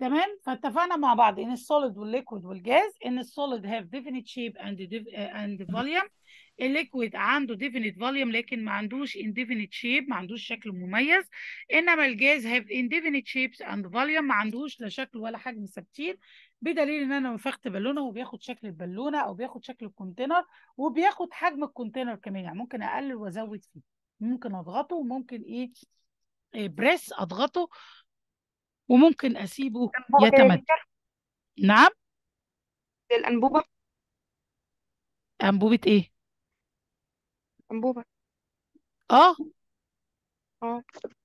تمام فاتفقنا مع بعض ان السوليد والليكويد والجاز ان السوليد هاف ديفينيت شيب اند اند فوليوم الليكويد عنده ديفينيت فوليوم لكن ما عندوش انديفينيت شيب ما عندوش شكل مميز انما الجاز هاف انديفينيت شيبس اند فوليوم ما عندوش لا شكل ولا حجم ثابتين بدليل ان انا نفخت بالونه وبياخد شكل البالونه او بياخد شكل الكونتينر وبياخد حجم الكونتينر كمان يعني ممكن اقلل وازود فيه ممكن اضغطه وممكن ايه, إيه بريس اضغطه وممكن اسيبه يتمدد نعم الأنبوبة انبوبه ايه أنبوبة اه اه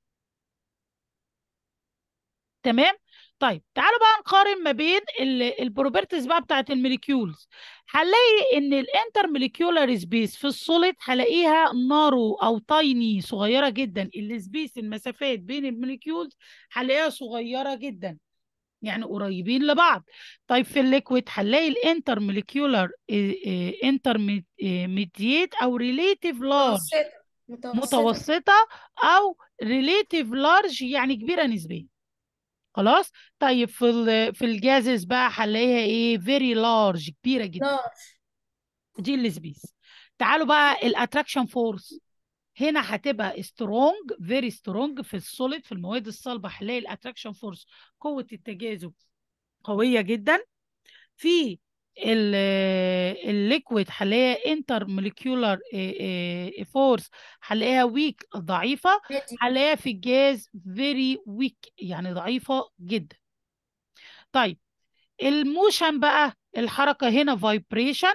تمام طيب تعالوا بقى نقارن ما بين البروبرتيز بقى بتاعت الموليكيولز هنلاقي ان الانتر موليكيولار سبيس في السوليد هلاقيها نارو او تايني صغيره جدا السبيس المسافات بين الموليكيولز هلاقيها صغيره جدا يعني قريبين لبعض طيب في الليكويد هنلاقي الانتر موليكيولار انتر ميديات او ريليتيف لارج متوسطة متوسطه او ريليتيف لارج يعني كبيره نسبيا خلاص طيب في ال- في الجازز بقى هنلاقيها ايه فيري لارج كبيره جدا لارج دي السبيس تعالوا بقى الاتراكشن فورس هنا هتبقى سترونج فيري سترونج في السوليد في المواد الصلبه هنلاقي الاتراكشن فورس قوه التجاذب قويه جدا في الليكويد هنلاقيها انتر موليكيولار فورس هنلاقيها ويك ضعيفه ميدي هنلاقيها في الجاز فيري ويك يعني ضعيفه جدا طيب الموشن بقى الحركه هنا فايبريشن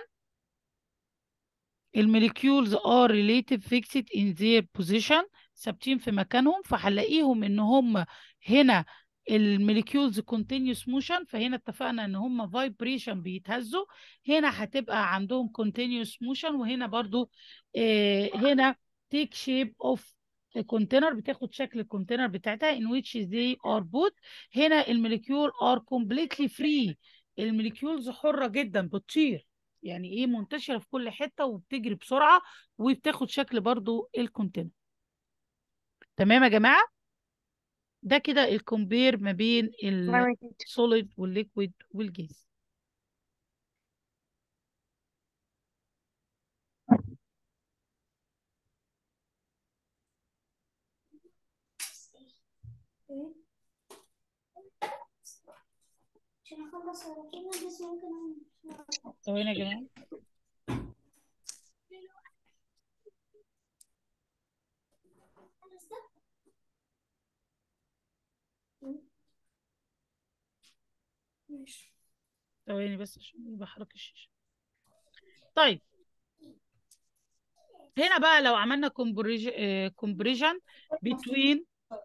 الموليكيولز ار ريليتيف فيكسد ان their بوزيشن ثابتين في مكانهم فهنلاقيهم ان هم هنا الموليكيولز كونتينيوس موشن فهنا اتفقنا ان هم فايبريشن بيتهزوا هنا هتبقى عندهم كونتينيوس موشن وهنا برضو آه هنا تيك شيب اوف كونتينر بتاخد شكل الكونتينر بتاعتها in which they are put هنا الموليكيول are completely free الموليكيولز حرة جدا بتطير يعني ايه منتشرة في كل حتة وبتجري بسرعة وبتاخد شكل برضو الكونتينر تمام يا جماعة ده كده الكومبير ما بين تمام يا تيتشر. السوليد والليكويد والجاز عشان اخلص على كده بس ممكن ثواني يا جماعة ماشي ثواني بس عشان بحرك الشاشة طيب هنا بقى لو عملنا كومبريجن between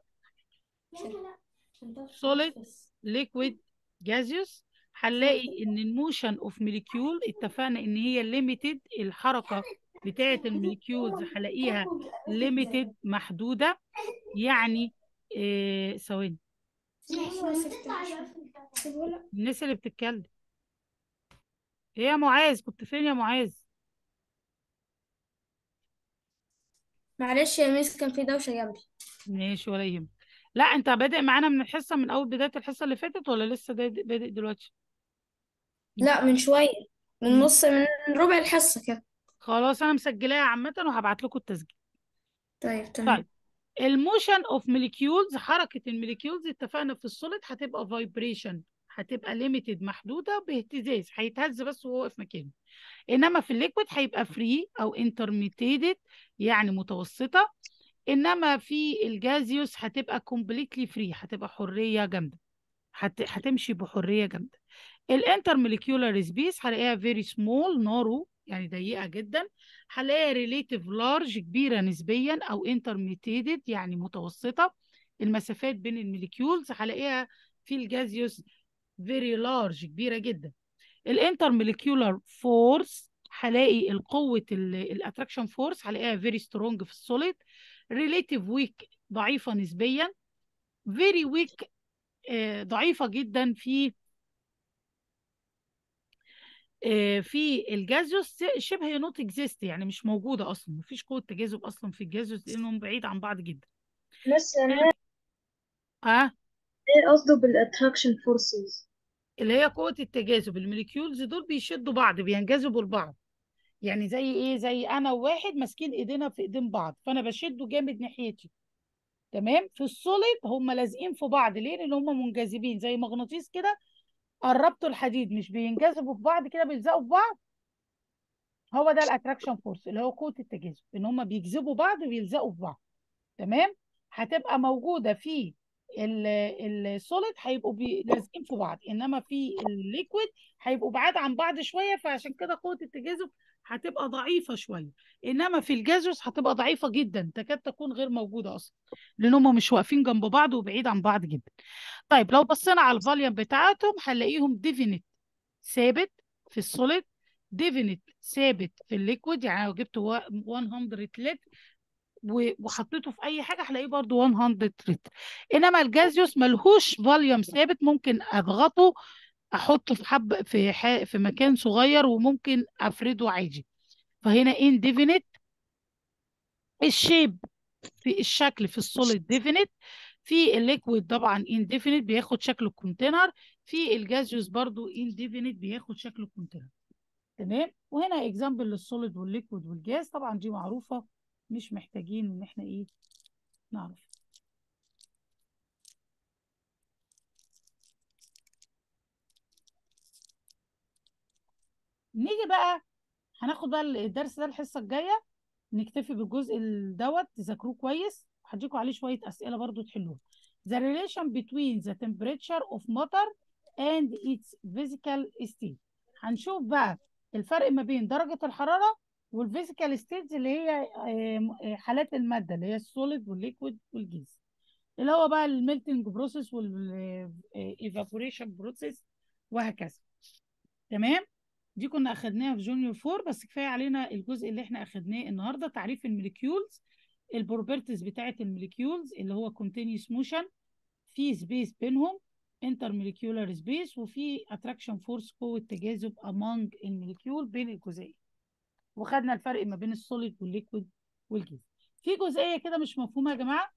solid liquid gaseous هنلاقي ان الموشن اوف موليكيول اتفقنا ان هي ليميتد الحركه بتاعه الموليكيولز هلاقيها ليميتد محدوده يعني آه، ثواني الناس اللي بتتكلم ايه يا معاذ كنت فين يا معاذ معلش يا ميس كان في دوشة جنبي ماشي ولا يهمك لا انت بادئ معانا من الحصه من اول بدايه الحصه اللي فاتت ولا لسه بادئ بادئ دلوقتي لا من شوية من مم. نص من ربع الحصة كده خلاص انا مسجلاها عامه وهبعت لكم التسجيل طيب تمام طيب الموشن اوف موليكيولز حركه الموليكيولز اتفقنا في السوليد هتبقى فايبريشن هتبقى ليميتد محدوده باهتزاز هيتهز بس وهو واقف مكانه انما في الليكويد هيبقى فري او انترميتيدد يعني متوسطه انما في الجازيوس هتبقى كومبليتلي فري هتبقى حريه جامده هت... هتمشي بحريه جامده الانتر موليكيولار سبيس هلاقيها فيري سمول نارو يعني ضيقه جدا هلاقيها ريليتيف لارج كبيره نسبيا او انترميتيدد يعني متوسطه المسافات بين الموليكيولز هلاقيها في الجازيوس فيري لارج كبيره جدا الانتر موليكيولار فورس هلاقي القوه الاتراكشن فورس هلاقيها فيري سترونج في السوليد ريليتيف ويك ضعيفه نسبيا فيري ويك ضعيفه جدا في آه، في الجازيوس شبه نوت اكزيست يعني مش موجوده اصلا مفيش قوه تجاذب اصلا في الجازيوس لانهم بعيد عن بعض جدا بس اه ايه قصده بالاتراكشن فورسز اللي هي قوة التجاذب الموليكيولز دول بيشدوا بعض بينجذبوا لبعض يعني زي ايه زي انا وواحد ماسكين ايدينا في ايدين بعض فانا بشده جامد ناحيتي تمام في السوليد هم لازقين في بعض ليه لان هم منجذبين زي مغناطيس كده قربتوا الحديد مش بينجذبوا في بعض كده بيلزقوا في بعض هو ده الاتراكشن فورس اللي هو قوة التجاذب ان هم بيجذبوا بعض ويلزقوا في بعض تمام هتبقى موجودة في السوليد هيبقوا بي- لازقين في بعض انما في الليكويد هيبقوا بعاد عن بعض شوية فعشان كده قوة التجاذب هتبقى ضعيفة شوية انما في الجازوس هتبقى ضعيفة جدا تكاد تكون غير موجودة اصلا لان هم مش واقفين جنب بعض وبعيد عن بعض جدا طيب لو بصينا على الفوليوم بتاعتهم هنلاقيهم ديفينيت ثابت في السوليد ديفينيت ثابت في الليكويد يعني لو جبت وا- 100 لتر و- وحطيته في اي حاجه هلاقيه برضو 100 لتر انما الجازيوس ملهوش فوليوم ثابت ممكن اضغطه احطه في حب في ح... في مكان صغير وممكن افرده عادي فهنا indefinite الشيب في الشكل في السوليد ديفينيت في الليكويد طبعا indefinite بياخد شكل الكونتينر في الجازيوس برضو indefinite بياخد شكل الكونتينر تمام وهنا اكزامبل للسوليد والليكويد والجاز طبعا دي معروفه مش محتاجين ان احنا ايه نعرف نيجي بقى هناخد بقى الدرس ده الحصه الجايه نكتفي بالجزء ال- دوت تذاكروه كويس هديكوا عليه شويه اسئله برضو تحلوها the relation between the temperature of matter and its physical state هنشوف بقى الفرق ما بين درجه الحراره والفيزيكال ستيتس اللي هي آم، آه، حالات الماده اللي هي السوليد والليكويد والجيز اللي هو بقى الميلتنج بروسيس والايفابوريشن بروسيس وهكذا تمام دي كنا اخدناها في جونيور فور بس كفايه علينا الجزء اللي احنا اخدناه النهارده تعريف الموليكيولز البروبرتيز بتاعه الموليكيولز اللي هو كونتينيوس موشن في سبيس بينهم انتر موليكيولار سبيس وفي اتراكشن فورس قوه تجاذب امونج الموليكيول بين الجزيئات وخدنا الفرق ما بين السوليد والليكويد والجيز في جزئيه كده مش مفهومه يا جماعه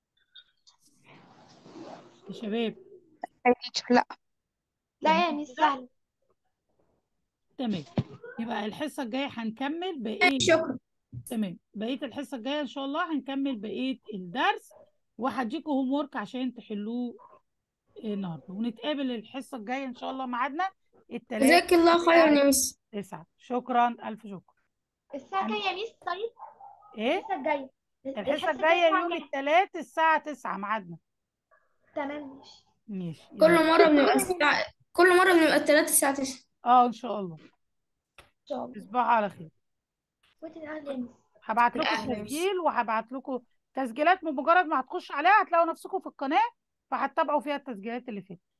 يا شباب أي teacher لا لا تمام يعني كده سهل تمام يبقى الحصه الجايه هنكمل بايه شكرا تمام بقيه الحصه الجايه ان شاء الله هنكمل بقيه الدرس وهديكوا هوم ورك عشان تحلوه النهارده ونتقابل الحصه الجايه ان شاء الله ميعادنا الثلاث جزاك الله خيرا يا مس تسعة شكرا الف شكر الساعة هن... كام يا ميس طيب ايه الحصة الجاية الحصه الحصة الجاية الجايه الساعة يوم كام الثلاث الساعه 9 ميعادنا تمام ماشي ماشي كل يلا مرة بنبقى الساعة كل مرة بنبقى التلاتة الساعة تسعة اه ان شاء الله إن شاء الله تصبحوا على خير وانت الأهل يا ميس هبعت لكم الأهل يا مس تسجيل وهبعت لكم تسجيلات بمجرد ما هتخشوا عليها هتلاقوا نفسكم في القناه فهتتابعوا فيها التسجيلات اللي فاتت